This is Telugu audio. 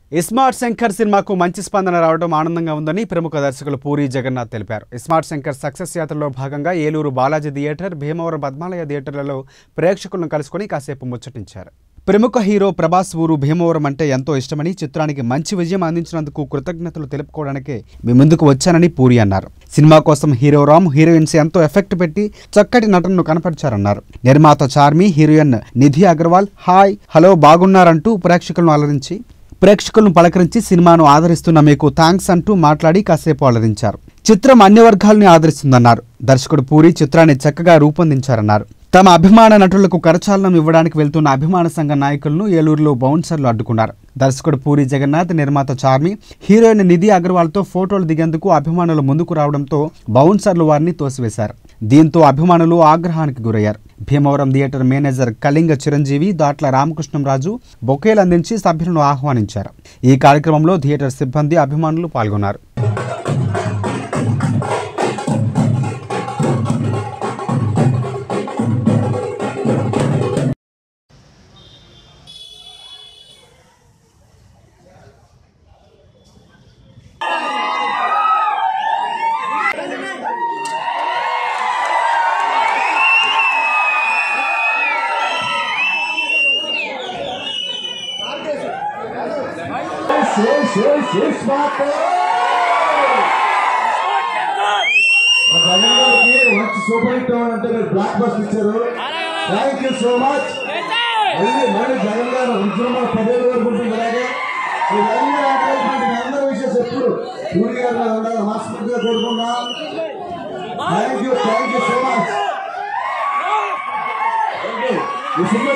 ఇస్మార్ట్ శంకర్ సినిమాకు మంచి స్పందన రావడం ఆనందంగా ఉందని ప్రముఖ దర్శకులు పూరి జగన్నాథ్ తెలిపారు ఇస్మార్ట్ శంకర్ సక్సెస్ యాత్రలో భాగంగా ఏలూరు బాలాజీ థియేటర్ భీమవరం పద్మాలయ థియేటర్లలో ప్రేక్షకులను కలుసుకొని కాసేపు ముచ్చటించారు ప్రముఖ హీరో ప్రభాస్ ఊరు భీమవరం అంటే ఎంతో ఇష్టమని చిత్రానికి మంచి విజయం అందించినందుకు కృతజ్ఞతలు తెలుపుకోవడానికే మీ ముందుకు వచ్చానని పూరి అన్నారు సినిమా కోసం హీరో రామ్ హీరోయిన్స్ ఎంతో ఎఫెక్ట్ పెట్టి చక్కటి నటనను కనపరిచారన్నారు నిర్మాత Charmi heroine Nidhi Agarwal hi hello బాగున్నారంటూ ప్రేక్షకులను అలరించి ప్రేక్షకులను పలకరించి సినిమాను ఆదరిస్తున్న మీకు థ్యాంక్స్ అంటూ మాట్లాడి కాసేపు అలరించారు చిత్రం అన్ని వర్గాల్ని ఆదరిస్తుందన్నారు దర్శకుడు పూరి చిత్రాన్ని చక్కగా రూపొందించారన్నారు తమ అభిమాన నటులకు కరచాలనం ఇవ్వడానికి వెళ్తున్న అభిమాన సంఘ నాయకులను ఏలూరులో బౌన్సర్లు అడ్డుకున్నారు దర్శకుడు పూరి జగన్నాథ్ నిర్మాత చార్మి హీరోయిన్ నిధి అగర్వాల్తో ఫోటోలు దిగేందుకు అభిమానులు ముందుకు రావడంతో బౌన్సర్లు వారిని తోసివేశారు దీంతో అభిమానులు ఆగ్రహానికి గురయ్యారు భీమవరం థియేటర్ మేనేజర్ కళింగ చిరంజీవి దాట్ల రామకృష్ణంరాజు బొకేలు అందించి సభ్యులను ఆహ్వానించారు ఈ కార్యక్రమంలో థియేటర్ సిబ్బంది అభిమానులు పాల్గొన్నారు Yes, yes, yes, Marco! మా జగన్ గారికి మంచి సూపర్ హిట్ అవ్వాలంటే మీరు బ్లాక్ బస్ట్ ఇచ్చారు థ్యాంక్ యూ సో మచ్ మళ్ళీ మళ్ళీ జగన్ గారు ఉద్యమ పదేళ్ళు వరకు ఉంటుంది అలాగే మీరందరూ ఆకలిపడి మీ అందరి విషయం ఎప్పుడు పూరి గారు మీద ఉండాలి మనస్ఫూర్తిగా కోరుకున్నా thank you thank you so much ఈ సినిమా